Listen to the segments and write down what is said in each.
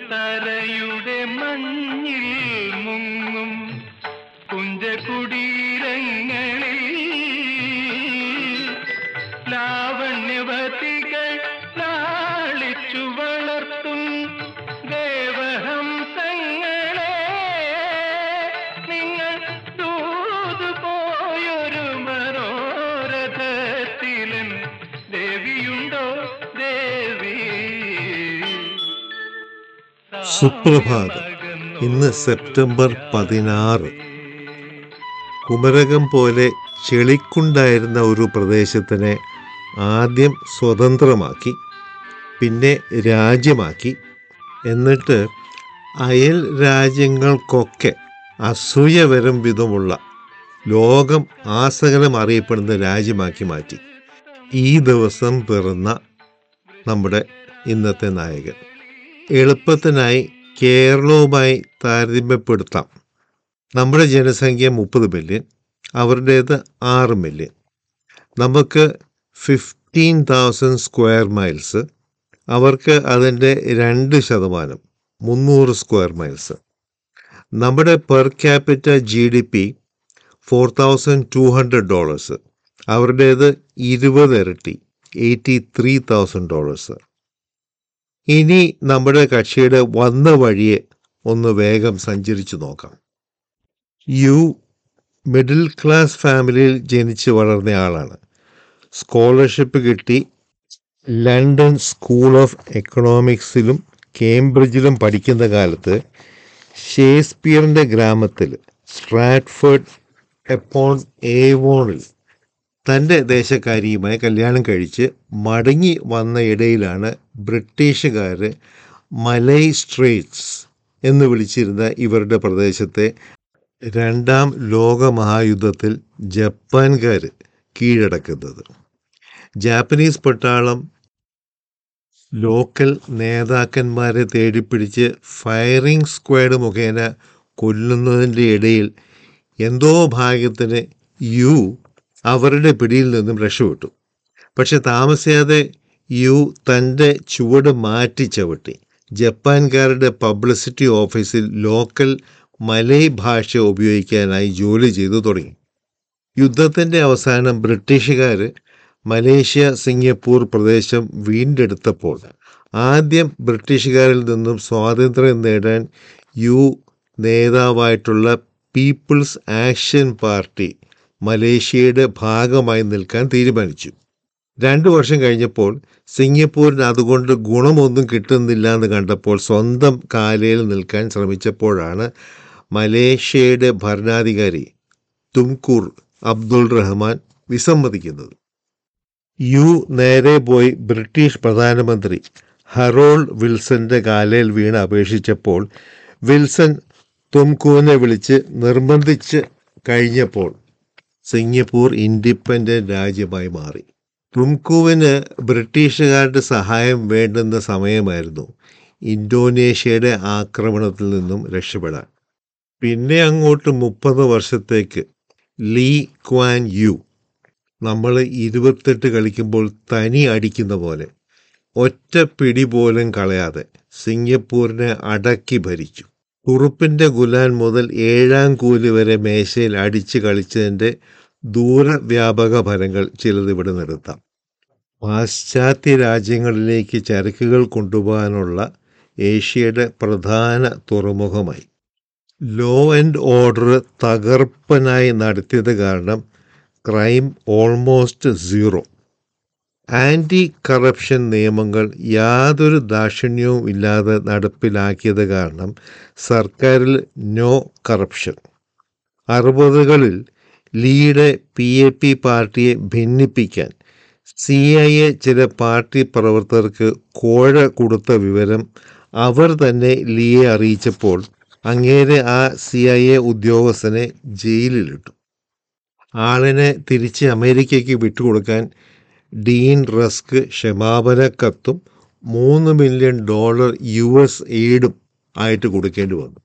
തരയുടെ മഞ്ഞിൽ മുങ്ങും കുഞ്ചകുടീരങ്ങളിൽ ലാവണ്യവതികൾ ലാളിച്ചു വളർത്തും ദേവഹംസങ്ങളെ നിങ്ങൾ ദൂതു പോയൊരു മനോരഥത്തിലും ദേവിയുണ്ടോ ദേവി സുപ്രഭാതം ഇന്ന് സെപ്റ്റംബർ പതിനാറ് കുമരകം പോലെ ചെളിക്കുണ്ടായിരുന്ന ഒരു പ്രദേശത്തിനെ ആദ്യം സ്വതന്ത്രമാക്കി പിന്നെ രാജ്യമാക്കി എന്നിട്ട് അയൽ രാജ്യങ്ങൾക്കൊക്കെ അസൂയ വരും വിധമുള്ള ലോകം ആസകലം അറിയപ്പെടുന്ന രാജ്യമാക്കി മാറ്റി ഈ ദിവസം പിറന്ന നമ്മുടെ ഇന്നത്തെ നായകൻ എളുപ്പത്തിനായി കേരളവുമായി താരതമ്യപ്പെടുത്താം നമ്മുടെ ജനസംഖ്യ മുപ്പത് മില്യൺ അവരുടേത് ആറ് മില്യൺ നമുക്ക് ഫിഫ്റ്റീൻ തൗസൻഡ് സ്ക്വയർ മൈൽസ് അവർക്ക് അതിൻ്റെ രണ്ട് ശതമാനം മുന്നൂറ് സ്ക്വയർ മൈൽസ് നമ്മുടെ per capita G D P four thousand two hundred dollars അവരുടേത് ഇരുപത് ഇരട്ടി എയ്റ്റി ത്രീ തൗസൻഡ് ഡോളേഴ്സ് ഇനി നമ്മുടെ കക്ഷിയുടെ വന്ന വഴിയെ ഒന്ന് വേഗം സഞ്ചരിച്ചു നോക്കാം യു മിഡിൽ ക്ലാസ് ഫാമിലിയിൽ ജനിച്ച് വളർന്നയാളാണ് സ്കോളർഷിപ്പ് കിട്ടി ലണ്ടൻ സ്കൂൾ ഓഫ് എക്കണോമിക്സിലും കേംബ്രിഡ്ജിലും പഠിക്കുന്ന കാലത്ത് ഷേക്സ്പിയറിൻ്റെ ഗ്രാമത്തിൽ സ്ട്രാറ്റ്ഫേർഡ് എപ്പോൺ ഏവോണിൽ തൻ്റെ ദേശക്കാരിയുമായി കല്യാണം കഴിച്ച് മടങ്ങി വന്ന ഇടയിലാണ് ബ്രിട്ടീഷുകാർ മലൈ സ്ട്രേറ്റ്സ് എന്ന് വിളിച്ചിരുന്ന ഇവരുടെ പ്രദേശത്തെ രണ്ടാം ലോകമഹായുദ്ധത്തിൽ ജപ്പാൻകാർ കീഴടക്കുന്നത് ജാപ്പനീസ് പട്ടാളം ലോക്കൽ നേതാക്കന്മാരെ തേടിപ്പിടിച്ച് ഫയറിംഗ് സ്ക്വാഡ് മുഖേന കൊല്ലുന്നതിൻ്റെ ഇടയിൽ എന്തോ ഭാഗ്യത്തിന് യു അവരുടെ പിടിയിൽ നിന്നും രക്ഷപ്പെട്ടു പക്ഷെ താമസിയാതെ യു തൻ്റെ ചുവട് മാറ്റി ചവിട്ടി ജപ്പാൻകാരുടെ പബ്ലിസിറ്റി ഓഫീസിൽ ലോക്കൽ മലൈ ഭാഷ ഉപയോഗിക്കാനായി ജോലി ചെയ്തു തുടങ്ങി യുദ്ധത്തിൻ്റെ അവസാനം ബ്രിട്ടീഷുകാർ മലേഷ്യ സിംഗപ്പൂർ പ്രദേശം വീണ്ടെടുത്തപ്പോൾ ആദ്യം ബ്രിട്ടീഷുകാരിൽ നിന്നും സ്വാതന്ത്ര്യം നേടാൻ യു നേതാവായിട്ടുള്ള പീപ്പിൾസ് ആക്ഷൻ പാർട്ടി മലേഷ്യയുടെ ഭാഗമായി നിൽക്കാൻ തീരുമാനിച്ചു രണ്ടു വർഷം കഴിഞ്ഞപ്പോൾ സിംഗപ്പൂരിന് അതുകൊണ്ട് ഗുണമൊന്നും കിട്ടുന്നില്ല എന്ന് കണ്ടപ്പോൾ സ്വന്തം കാലയിൽ നിൽക്കാൻ ശ്രമിച്ചപ്പോഴാണ് മലേഷ്യയുടെ ഭരണാധികാരി തുംകൂർ അബ്ദുൾ റഹ്മാൻ വിസമ്മതിക്കുന്നത് യു നേരെ പോയി ബ്രിട്ടീഷ് പ്രധാനമന്ത്രി ഹറോൾഡ് വിൽസന്റെ കാലയിൽ വീണ് അപേക്ഷിച്ചപ്പോൾ വിൽസൺ തുംകൂവിനെ വിളിച്ച് നിർബന്ധിച്ച് കഴിഞ്ഞപ്പോൾ സിംഗപ്പൂർ ഇൻഡിപെൻഡന്റ് രാജ്യമായി മാറി തുംകുവിന് ബ്രിട്ടീഷുകാരുടെ സഹായം വേണ്ടുന്ന സമയമായിരുന്നു ഇന്തോനേഷ്യയുടെ ആക്രമണത്തിൽ നിന്നും രക്ഷപ്പെടാൻ പിന്നെ അങ്ങോട്ട് മുപ്പത് വർഷത്തേക്ക് ലീ ക്വാൻ യു നമ്മൾ ഇരുപത്തെട്ട് കളിക്കുമ്പോൾ തനി അടിക്കുന്ന പോലെ ഒറ്റ പിടി പോലും കളയാതെ സിംഗപ്പൂരിനെ അടക്കി ഭരിച്ചു കുറുപ്പിൻ്റെ ഗുലാൻ മുതൽ ഏഴാം കൂലി വരെ മേശയിൽ അടിച്ച് കളിച്ചതിൻ്റെ ദൂരവ്യാപക ഫലങ്ങൾ ചിലത് ഇവിടെ നിർത്താം പാശ്ചാത്യ രാജ്യങ്ങളിലേക്ക് ചരക്കുകൾ കൊണ്ടുപോകാനുള്ള ഏഷ്യയുടെ പ്രധാന തുറമുഖമായി ലോ ആൻഡ് ഓർഡർ തകർപ്പനായി നടത്തിയത് കാരണം crime almost zero anti corruption നിയമങ്ങൾ യാതൊരു ദാക്ഷിണ്യവും ഇല്ലാതെ നടപ്പിലാക്കിയത് കാരണം സർക്കാരിൽ നോ കറപ്ഷൻ അറുപതുകളിൽ ലീയുടെ പി എ പി പാർട്ടിയെ ഭിന്നിപ്പിക്കാൻ സി ഐ എ ചില പാർട്ടി പ്രവർത്തകർക്ക് കോഴ കൊടുത്ത വിവരം അവർ തന്നെ ലീയെ അറിയിച്ചപ്പോൾ അങ്ങേരെ ആ സി ഐ എ ഉദ്യോഗസ്ഥനെ ജയിലിലിട്ടു ആളിനെ തിരിച്ച് അമേരിക്കയ്ക്ക് വിട്ടുകൊടുക്കാൻ ഡീൻ റസ്ക് ക്ഷമാപന കത്തും മൂന്ന് മില്യൺ ഡോളർ യു എസ് എയ്ഡും ആയിട്ട് കൊടുക്കേണ്ടി വന്നു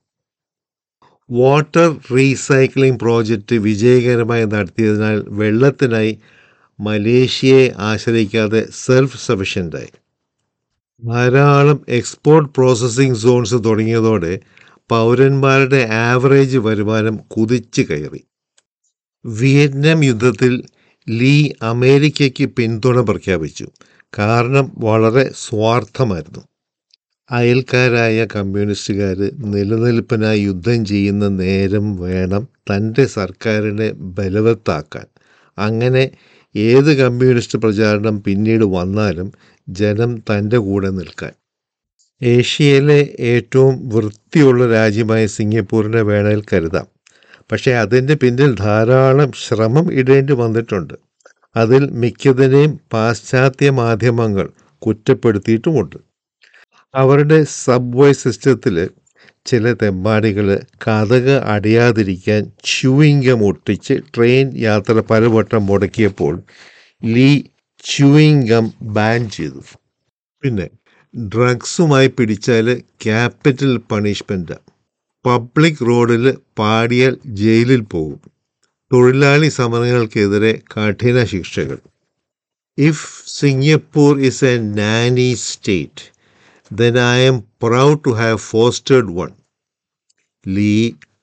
വാട്ടർ റീസൈക്ലിംഗ് പ്രോജക്റ്റ് വിജയകരമായി നടത്തിയതിനാൽ വെള്ളത്തിനായി മലേഷ്യയെ ആശ്രയിക്കാതെ സെൽഫ് സഫിഷ്യൻ്റായി ധാരാളം എക്സ്പോർട്ട് പ്രോസസ്സിംഗ് സോൺസ് തുടങ്ങിയതോടെ പൗരന്മാരുടെ ആവറേജ് വരുമാനം കുതിച്ചു കയറി വിയറ്റ്നാം യുദ്ധത്തിൽ ലീ അമേരിക്കയ്ക്ക് പിന്തുണ പ്രഖ്യാപിച്ചു കാരണം വളരെ സ്വാർത്ഥമായിരുന്നു അയൽക്കാരായ കമ്മ്യൂണിസ്റ്റുകാർ നിലനിൽപ്പിനായി യുദ്ധം ചെയ്യുന്ന നേരം വേണം തൻ്റെ സർക്കാരിനെ ബലവത്താക്കാൻ അങ്ങനെ ഏത് കമ്മ്യൂണിസ്റ്റ് പ്രചാരണം പിന്നീട് വന്നാലും ജനം തൻ്റെ കൂടെ നിൽക്കാൻ ഏഷ്യയിലെ ഏറ്റവും വൃത്തിയുള്ള രാജ്യമായ സിംഗപ്പൂരിനെ വേണേൽ കരുതാം പക്ഷേ അതിൻ്റെ പിന്നിൽ ധാരാളം ശ്രമം ഇടേണ്ടി വന്നിട്ടുണ്ട് അതിൽ മിക്കതിനെയും പാശ്ചാത്യ മാധ്യമങ്ങൾ കുറ്റപ്പെടുത്തിയിട്ടുമുണ്ട് അവരുടെ സബ്വേ സിസ്റ്റത്തിൽ ചില തെമ്മാടികൾ കഥക് അടയാതിരിക്കാൻ ച്യൂയിങ്കം ഒട്ടിച്ച് ട്രെയിൻ യാത്ര പലവട്ടം മുടക്കിയപ്പോൾ ലീ ച്യൂയിങ്കം ബാൻ ചെയ്തു പിന്നെ ഡ്രഗ്സുമായി പിടിച്ചാൽ ക്യാപിറ്റൽ പണിഷ്മെൻ്റ് പബ്ലിക് റോഡിൽ പാടിയാൽ ജയിലിൽ പോകും തൊഴിലാളി സമരങ്ങൾക്കെതിരെ കഠിന ശിക്ഷകൾ if Singapore is a nanny state then I am proud to have fostered one Lee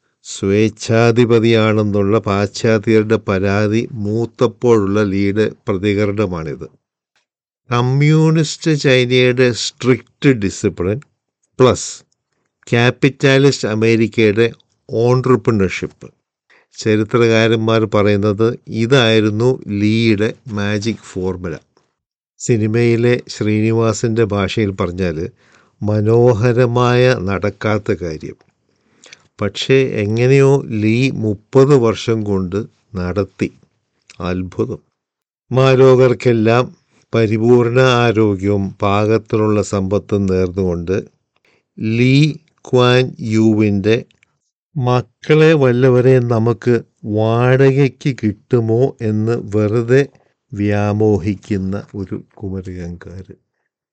സ്വേച്ഛാധിപതിയാണെന്നുള്ള പാശ്ചാത്യരുടെ പരാതി മൂത്തപ്പോഴുള്ള ലീയുടെ പ്രതികരണമാണിത് കമ്മ്യൂണിസ്റ്റ് ചൈനയുടെ സ്ട്രിക്റ്റ് ഡിസിപ്ലിൻ പ്ലസ് ക്യാപിറ്റാലിസ്റ്റ് അമേരിക്കയുടെ ഓൺട്രപ്രണർഷിപ്പ് ചരിത്രകാരന്മാർ പറയുന്നത് ഇതായിരുന്നു ലീയുടെ മാജിക് ഫോർമുല സിനിമയിലെ ശ്രീനിവാസിൻ്റെ ഭാഷയിൽ പറഞ്ഞാൽ മനോഹരമായ നടക്കാത്ത കാര്യം പക്ഷേ എങ്ങനെയോ ലീ മുപ്പത് വർഷം കൊണ്ട് നടത്തി അത്ഭുതം മാലോകർക്കെല്ലാം പരിപൂർണ ആരോഗ്യവും പാകത്തിനുള്ള സമ്പത്തും നേർന്നുകൊണ്ട് ലീ ക്വാൻ യുവിൻ്റെ മക്കളെ വല്ലവരെ നമുക്ക് വാടകയ്ക്ക് കിട്ടുമോ എന്ന് വെറുതെ വ്യാമോഹിക്കുന്ന ഒരു കുമരകങ്കാരൻ